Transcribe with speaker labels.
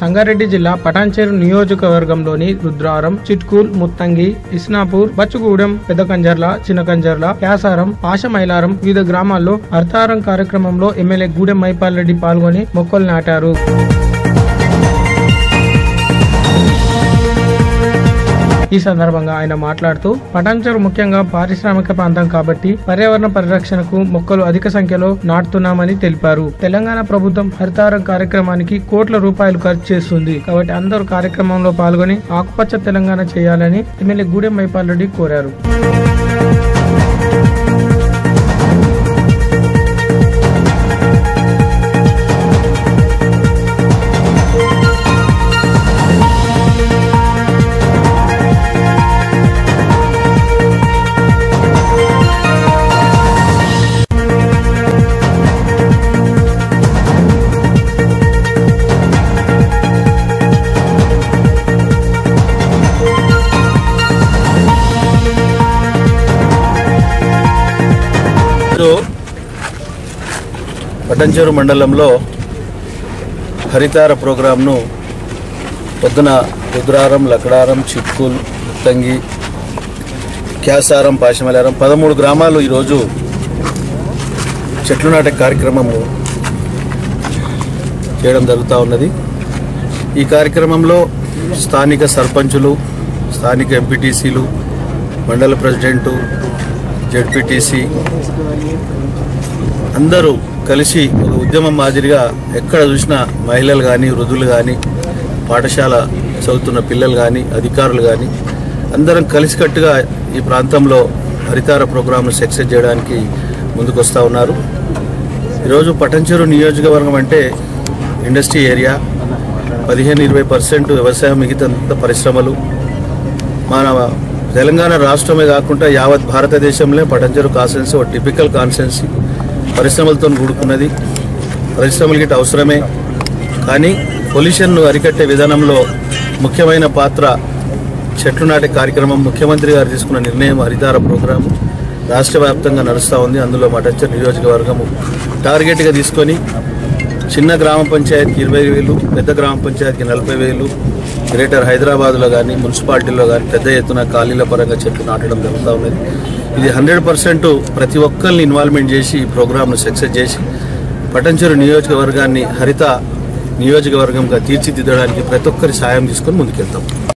Speaker 1: సంగారెడ్డి జిల్లా పటాన్చేరు నియోజకవర్గంలోని రుద్రారం చిట్కూల్ ముత్తంగి ఇస్నాపూర్ బచ్చుగూడెం పెద్దకంజర్ల చిన్నకంజర్ల క్యాసారం పాషమైలారం వివిధ గ్రామాల్లో హర్తారం కార్యక్రమంలో ఎమ్మెల్యే గూడెం మైపాల్ రెడ్డి పాల్గొని మొక్కలు నాటారు ఈ సందర్భంగా ఆయన మాట్లాడుతూ పటాన్చెరు ముఖ్యంగా పారిశ్రామిక ప్రాంతం కాబట్టి పర్యావరణ పరిరక్షణకు మొక్కలు అధిక సంఖ్యలో నాటుతున్నామని తెలిపారు తెలంగాణ ప్రభుత్వం హరితారం కార్యక్రమానికి కోట్ల రూపాయలు ఖర్చు చేస్తుంది కాబట్టి అందరూ కార్యక్రమంలో పాల్గొని ఆకుపచ్చ తెలంగాణ చేయాలని ఎమ్మెల్యే గూడెం మైపాల్ రెడ్డి కోరారు
Speaker 2: ఈరోజు పటంచెరు మండలంలో హరితార ప్రోగ్రాంను పొద్దున రుద్రారం లకడారం చిట్కూల్ ముత్తంగి క్యాసారం పాశమలారం పదమూడు గ్రామాలు ఈరోజు చెట్లు నాటే కార్యక్రమము చేయడం జరుగుతూ ఉన్నది ఈ కార్యక్రమంలో స్థానిక సర్పంచులు స్థానిక ఎంపీటీసీలు మండల ప్రెసిడెంటు జెడ్పీటీసీ అందరూ కలిసి ఒక ఉద్యమం మాదిరిగా ఎక్కడ చూసినా మహిళలు కానీ వృద్ధులు కానీ పాఠశాల చదువుతున్న పిల్లలు కానీ అధికారులు కానీ అందరం కలిసికట్టుగా ఈ ప్రాంతంలో హరితార ప్రోగ్రాంను సక్సెస్ చేయడానికి ముందుకు వస్తూ ఉన్నారు ఈరోజు పటంచెరు నియోజకవర్గం అంటే ఇండస్ట్రీ ఏరియా పదిహేను ఇరవై పర్సెంట్ వ్యవసాయం మిగతా పరిశ్రమలు మన తెలంగాణ రాష్ట్రమే కాకుండా యావత్ భారతదేశంలో పటంచెరు కాన్స్టెన్సీ ఒక టిపికల్ కాన్స్టెన్సీ పరిశ్రమలతో కూడుకున్నది పరిశ్రమలు గిట్ట అవసరమే కానీ పొల్యూషన్ను అరికట్టే విధానంలో ముఖ్యమైన పాత్ర చెట్లు నాటే కార్యక్రమం ముఖ్యమంత్రి గారు తీసుకున్న నిర్ణయం హరితార ప్రోగ్రాం రాష్ట్ర వ్యాప్తంగా నడుస్తూ ఉంది అందులో మటంచర్ నియోజకవర్గము టార్గెట్గా తీసుకొని చిన్న గ్రామ పంచాయతీకి ఇరవై వేలు పెద్ద గ్రామ పంచాయతీకి నలభై వేలు గ్రేటర్ హైదరాబాద్లో కానీ మున్సిపాలిటీలో కానీ పెద్ద ఎత్తున ఖాళీల పరంగా చెట్లు నాటడం జరుగుతూ ఉన్నది ఇది హండ్రెడ్ పర్సెంట్ ప్రతి ఒక్కరిని ఇన్వాల్వ్మెంట్ చేసి ఈ ప్రోగ్రామ్ను సక్సెస్ చేసి పటంచెరు నియోజకవర్గాన్ని హరిత నియోజకవర్గంగా తీర్చిదిద్దడానికి ప్రతి ఒక్కరి సాయం తీసుకొని ముందుకెళ్తాం